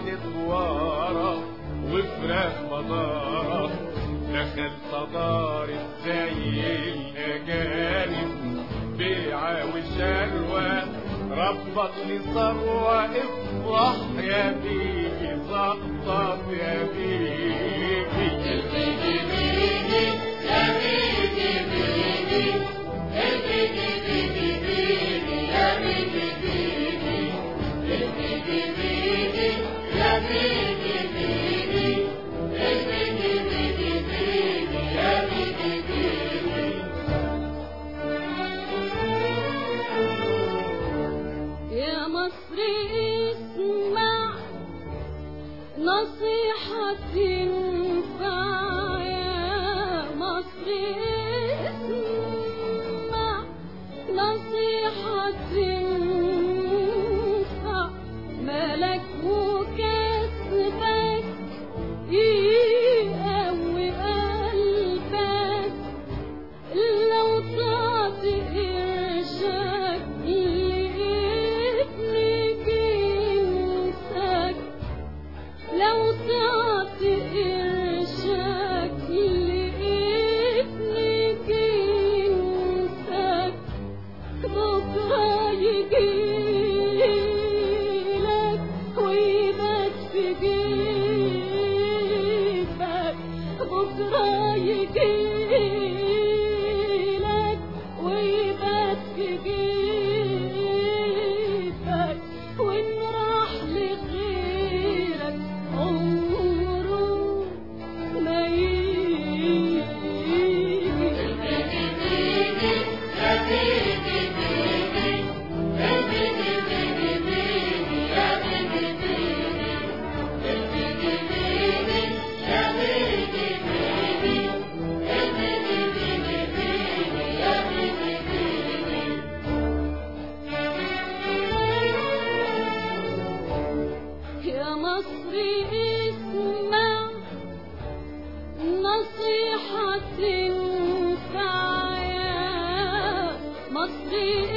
نطوارة وفراخ مضارة دخل صدارة زي الأجانب بيعة وشلوى ربط لي ثروة افرح يا بيبي زقطط يا بيبي يا مصر اسمع نصيحة تنفع يا مصر اسمع نصيحة تنفع ملك وكسبك يقوي قلبك لو تعطي قرشك لابنك ينساك لو تعطي قرشك لابنك ينساك بكرة يجيلك ويبات في جيبك بكرة يجيلك ويبات في جيبك وإن راح لغيرك عمره ما يجي يا مصري اسمع نصيحة تنفع يا مصري